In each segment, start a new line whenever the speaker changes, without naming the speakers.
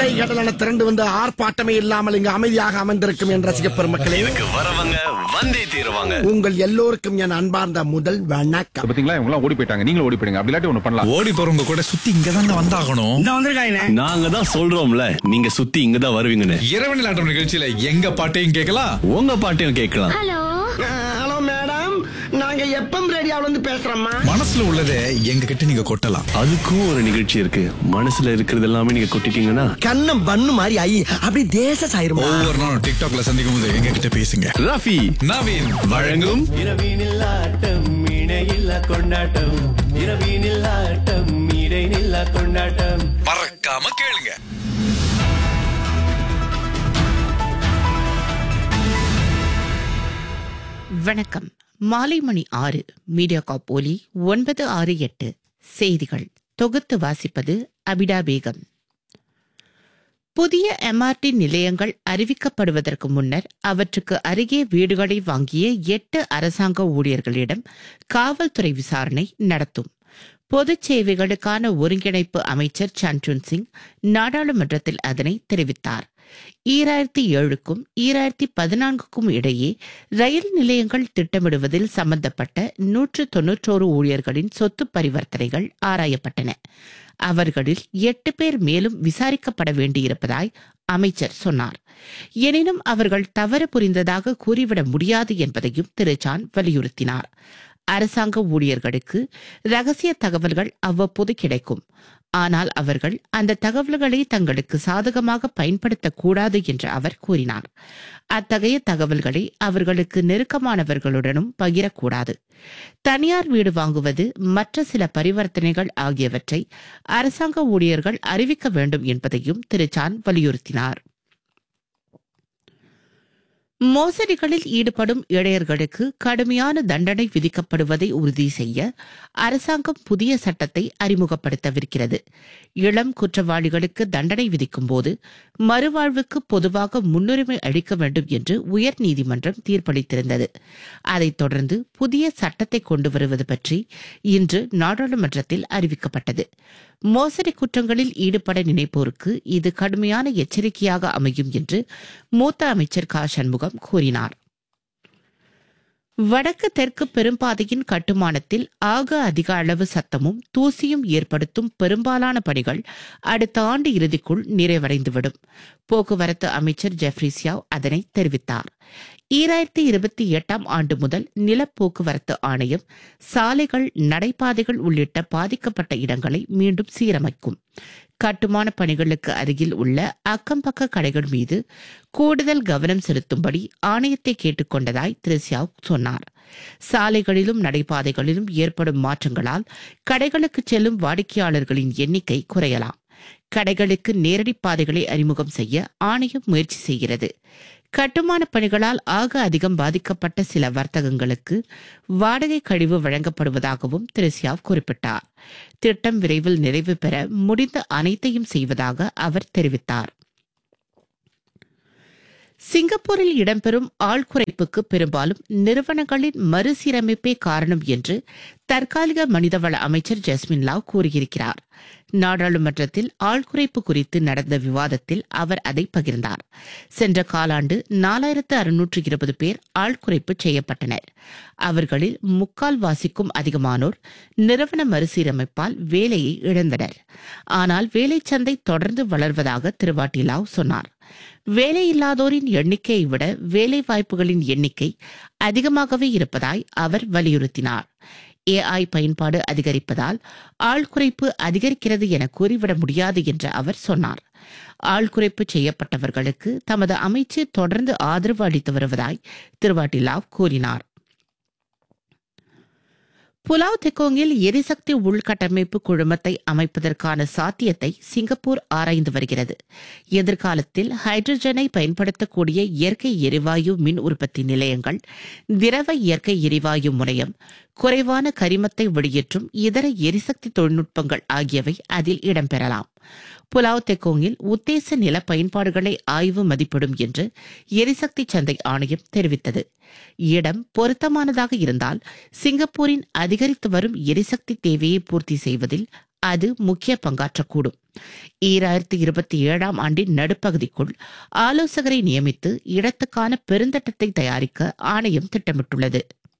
அலை கடலான திரண்டு வந்து ஆர்ப்பாட்டமே இல்லாமல் இங்கு அமைதியாக அமர்ந்திருக்கும் என் ரசிக பெருமக்களே
இதுக்கு வரவங்க வந்தே தீருவாங்க
உங்கள் எல்லோருக்கும் என் அன்பார்ந்த முதல் வணக்கம்
பாத்தீங்களா இவங்க எல்லாம் ஓடி போயிட்டாங்க நீங்களும் ஓடி போயிடுங்க அப்படி இல்லாட்டி ஒண்ணு பண்ணலாம்
ஓடி போறவங்க கூட சுத்தி இங்க தாங்க வந்தாகணும்
இந்த வந்திருக்காங்க
நாங்க தான் சொல்றோம்ல நீங்க சுத்தி இங்க தான் வருவீங்கன்னு
இரவு நிலாட்டம் நிகழ்ச்சியில எங்க பாட்டையும் கேட்கலாம்
உங்க பாட்டையும் கேட்கலாம்
ஹலோ மேடம் நாங்க எப்பம் ரேடியோல இருந்து பேசுறோம்மா
மனசுல உள்ளதை எங்க கிட்ட நீங்க கொட்டலாம்
அதுக்கும் ஒரு நிகழ்ச்சி இருக்கு மனசுல இருக்கிறது எல்லாமே நீங்க கொட்டிட்டீங்கன்னா
கண்ணம் பண்ணு மாதிரி ஐ அப்படி தேச சாயிருமா
ஒவ்வொரு நாளும் டிக்டாக்ல சந்திக்கும் போது எங்க கிட்ட பேசுங்க
ரஃபி
நவீன்
வழங்கும்
இரவினில் ஆட்டம் இணையில்லா கொண்டாட்டம் இரவினில் ஆட்டம் இடைநில்லா கொண்டாட்டம்
மறக்காம கேளுங்க
வணக்கம் மாலை மணி ஆறு மீடியா காப்போலி ஒன்பது ஆறு எட்டு செய்திகள் தொகுத்து வாசிப்பது அபிடா பேகம் புதிய எம்ஆர்டி நிலையங்கள் அறிவிக்கப்படுவதற்கு முன்னர் அவற்றுக்கு அருகே வீடுகளை வாங்கிய எட்டு அரசாங்க ஊழியர்களிடம் காவல்துறை விசாரணை நடத்தும் பொதுச் சேவைகளுக்கான ஒருங்கிணைப்பு அமைச்சர் சன்ட்ருன் சிங் நாடாளுமன்றத்தில் அதனை தெரிவித்தார் ஈராயிரத்தி ஏழுக்கும் ஈராயிரத்தி பதினான்குக்கும் இடையே ரயில் நிலையங்கள் திட்டமிடுவதில் சம்பந்தப்பட்ட நூற்று தொன்னூற்றோரு ஊழியர்களின் சொத்து பரிவர்த்தனைகள் ஆராயப்பட்டன அவர்களில் எட்டு பேர் மேலும் விசாரிக்கப்பட வேண்டியிருப்பதாய் அமைச்சர் சொன்னார் எனினும் அவர்கள் தவறு புரிந்ததாக கூறிவிட முடியாது என்பதையும் திரு சான் வலியுறுத்தினார் அரசாங்க ஊழியர்களுக்கு ரகசிய தகவல்கள் அவ்வப்போது கிடைக்கும் ஆனால் அவர்கள் அந்த தகவல்களை தங்களுக்கு சாதகமாக பயன்படுத்தக்கூடாது என்று அவர் கூறினார் அத்தகைய தகவல்களை அவர்களுக்கு நெருக்கமானவர்களுடனும் பகிரக்கூடாது தனியார் வீடு வாங்குவது மற்ற சில பரிவர்த்தனைகள் ஆகியவற்றை அரசாங்க ஊழியர்கள் அறிவிக்க வேண்டும் என்பதையும் திரு சான் வலியுறுத்தினார் மோசடிகளில் ஈடுபடும் இளையர்களுக்கு கடுமையான தண்டனை விதிக்கப்படுவதை உறுதி செய்ய அரசாங்கம் புதிய சட்டத்தை அறிமுகப்படுத்தவிருக்கிறது இளம் குற்றவாளிகளுக்கு தண்டனை விதிக்கும் போது மறுவாழ்வுக்கு பொதுவாக முன்னுரிமை அளிக்க வேண்டும் என்று உயர்நீதிமன்றம் தீர்ப்பளித்திருந்தது அதைத் தொடர்ந்து புதிய சட்டத்தை கொண்டு வருவது பற்றி இன்று நாடாளுமன்றத்தில் அறிவிக்கப்பட்டது மோசடி குற்றங்களில் ஈடுபட நினைப்போருக்கு இது கடுமையான எச்சரிக்கையாக அமையும் என்று மூத்த அமைச்சர் க சண்முகம் கூறினார் வடக்கு தெற்கு பெரும்பாதையின் கட்டுமானத்தில் ஆக அதிக அளவு சத்தமும் தூசியும் ஏற்படுத்தும் பெரும்பாலான பணிகள் அடுத்த ஆண்டு இறுதிக்குள் நிறைவடைந்துவிடும் போக்குவரத்து அமைச்சர் ஜெஃப்ரி சியாவ் அதனை தெரிவித்தார் ஈராயிரத்தி இருபத்தி எட்டாம் ஆண்டு முதல் நிலப்போக்குவரத்து ஆணையம் சாலைகள் நடைபாதைகள் உள்ளிட்ட பாதிக்கப்பட்ட இடங்களை மீண்டும் சீரமைக்கும் கட்டுமான பணிகளுக்கு அருகில் உள்ள அக்கம்பக்க கடைகள் மீது கூடுதல் கவனம் செலுத்தும்படி ஆணையத்தை கேட்டுக்கொண்டதாய் திரு சியாவ் சொன்னார் சாலைகளிலும் நடைபாதைகளிலும் ஏற்படும் மாற்றங்களால் கடைகளுக்கு செல்லும் வாடிக்கையாளர்களின் எண்ணிக்கை குறையலாம் கடைகளுக்கு நேரடி பாதைகளை அறிமுகம் செய்ய ஆணையம் முயற்சி செய்கிறது கட்டுமான பணிகளால் ஆக அதிகம் பாதிக்கப்பட்ட சில வர்த்தகங்களுக்கு வாடகை கழிவு வழங்கப்படுவதாகவும் திரு சியாவ் குறிப்பிட்டார் திட்டம் விரைவில் நிறைவு பெற முடிந்த அனைத்தையும் செய்வதாக அவர் தெரிவித்தார் சிங்கப்பூரில் இடம்பெறும் ஆள் குறைப்புக்கு பெரும்பாலும் நிறுவனங்களின் மறுசீரமைப்பே காரணம் என்று தற்காலிக மனிதவள அமைச்சர் ஜஸ்மின் லாவ் கூறியிருக்கிறார் நாடாளுமன்றத்தில் ஆள் குறைப்பு குறித்து நடந்த விவாதத்தில் அவர் அதை பகிர்ந்தார் சென்ற காலாண்டு நாலாயிரத்து அறுநூற்று இருபது பேர் ஆள் குறைப்பு செய்யப்பட்டனர் அவர்களில் முக்கால் வாசிக்கும் அதிகமானோர் நிறுவன மறுசீரமைப்பால் வேலையை இழந்தனர் ஆனால் வேலைச்சந்தை தொடர்ந்து வளர்வதாக திருவாட்டி லாவ் சொன்னார் வேலையில்லாதோரின் எண்ணிக்கையை விட வேலை வாய்ப்புகளின் எண்ணிக்கை அதிகமாகவே இருப்பதாய் அவர் வலியுறுத்தினார் ஏஐ பயன்பாடு அதிகரிப்பதால் ஆள் குறைப்பு அதிகரிக்கிறது என கூறிவிட முடியாது என்று அவர் சொன்னார் ஆள் குறைப்பு செய்யப்பட்டவர்களுக்கு தமது அமைச்சு தொடர்ந்து ஆதரவு அளித்து வருவதாய் திருவாட்டிலாவ் கூறினார் புலாவ் தெக்கோங்கில் எரிசக்தி உள்கட்டமைப்பு குழுமத்தை அமைப்பதற்கான சாத்தியத்தை சிங்கப்பூர் ஆராய்ந்து வருகிறது எதிர்காலத்தில் ஹைட்ரஜனை பயன்படுத்தக்கூடிய இயற்கை எரிவாயு மின் உற்பத்தி நிலையங்கள் திரவ இயற்கை எரிவாயு முனையம் குறைவான கரிமத்தை வெளியேற்றும் இதர எரிசக்தி தொழில்நுட்பங்கள் ஆகியவை அதில் இடம்பெறலாம் புலாவ் தெக்கோங்கில் உத்தேச நில பயன்பாடுகளை ஆய்வு மதிப்பிடும் என்று எரிசக்தி சந்தை ஆணையம் தெரிவித்தது இடம் பொருத்தமானதாக இருந்தால் சிங்கப்பூரின் அதிகரித்து வரும் எரிசக்தி தேவையை பூர்த்தி செய்வதில் அது முக்கிய பங்காற்றக்கூடும் ஈராயிரத்தி இருபத்தி ஏழாம் ஆண்டின் நடுப்பகுதிக்குள் ஆலோசகரை நியமித்து இடத்துக்கான பெருந்தட்டத்தை தயாரிக்க ஆணையம் திட்டமிட்டுள்ளது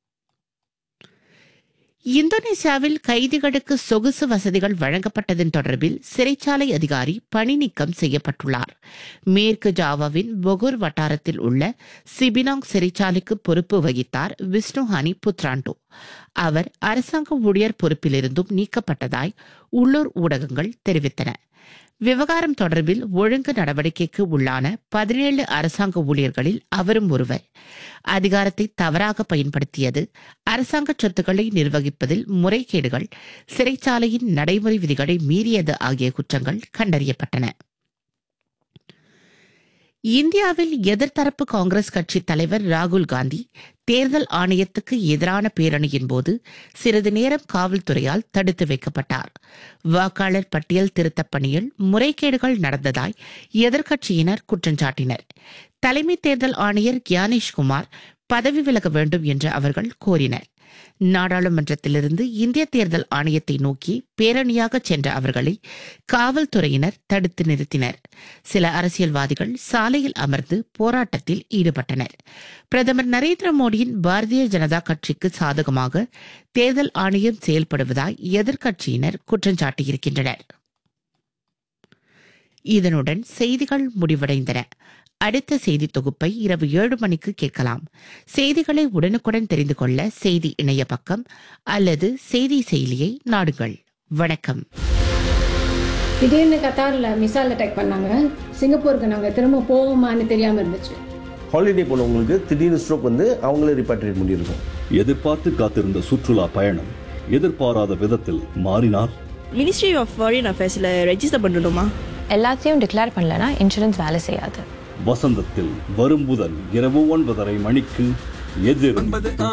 இந்தோனேசியாவில் கைதிகளுக்கு சொகுசு வசதிகள் வழங்கப்பட்டதன் தொடர்பில் சிறைச்சாலை அதிகாரி பணி நீக்கம் செய்யப்பட்டுள்ளார் மேற்கு ஜாவாவின் பொகுர் வட்டாரத்தில் உள்ள சிபினாங் சிறைச்சாலைக்கு பொறுப்பு வகித்தார் விஷ்ணுஹானி புத்ராண்டோ அவர் அரசாங்க ஊழியர் பொறுப்பிலிருந்தும் நீக்கப்பட்டதாய் உள்ளூர் ஊடகங்கள் தெரிவித்தன விவகாரம் தொடர்பில் ஒழுங்கு நடவடிக்கைக்கு உள்ளான பதினேழு அரசாங்க ஊழியர்களில் அவரும் ஒருவர் அதிகாரத்தை தவறாக பயன்படுத்தியது அரசாங்க சொத்துக்களை நிர்வகிப்பதில் முறைகேடுகள் சிறைச்சாலையின் நடைமுறை விதிகளை மீறியது ஆகிய குற்றங்கள் கண்டறியப்பட்டன இந்தியாவில் எதிர்த்தரப்பு காங்கிரஸ் கட்சி தலைவர் ராகுல் காந்தி தேர்தல் ஆணையத்துக்கு எதிரான பேரணியின் போது சிறிது நேரம் காவல்துறையால் தடுத்து வைக்கப்பட்டார் வாக்காளர் பட்டியல் திருத்தப் பணியில் முறைகேடுகள் நடந்ததாய் எதிர்க்கட்சியினர் குற்றஞ்சாட்டினர் தலைமை தேர்தல் ஆணையர் கியானேஷ் குமார் பதவி விலக வேண்டும் என்று அவர்கள் கோரினர் நாடாளுமன்றத்திலிருந்து இந்திய தேர்தல் ஆணையத்தை நோக்கி பேரணியாக சென்ற அவர்களை காவல்துறையினர் தடுத்து நிறுத்தினர் சில அரசியல்வாதிகள் சாலையில் அமர்ந்து போராட்டத்தில் ஈடுபட்டனர் பிரதமர் நரேந்திர மோடியின் பாரதிய ஜனதா கட்சிக்கு சாதகமாக தேர்தல் ஆணையம் செயல்படுவதாய் எதிர்க்கட்சியினர் குற்றஞ்சாட்டியிருக்கின்றனர் இதனுடன் செய்திகள் முடிவடைந்தன அடுத்த செய்தி தொகுப்பை இரவு ஏழு மணிக்கு கேட்கலாம் செய்திகளை உடனுக்குடன் தெரிந்து கொள்ள செய்தி இணைய பக்கம் அல்லது செய்தி செயலியை நாடுங்கள் வணக்கம்
திடீர்னு கத்தாரில் மிசைல் அட்டாக் பண்ணாங்க சிங்கப்பூருக்கு நாங்கள் திரும்ப போவோமான்னு தெரியாமல் இருந்துச்சு
ஹாலிடே போனவங்களுக்கு திடீர்னு ஸ்ட்ரோக் வந்து அவங்களே ரிப்பாட்ரியேட் பண்ணியிருக்கோம்
எதிர்பார்த்து காத்திருந்த சுற்றுலா பயணம் எதிர்பாராத விதத்தில் மாறினால்
மினிஸ்ட்ரி ஆஃப் ஃபாரின் அஃபேர்ஸில் ரெஜிஸ்டர் பண்ணணுமா
எல்லாத்தையும் டிக்ளேர் பண்ணலனா இன்சூரன்ஸ் வேலை செய்யாது
வசந்தத்தில் வரும் புதன் இரவு ஒன்பதரை மணிக்கு எதிர்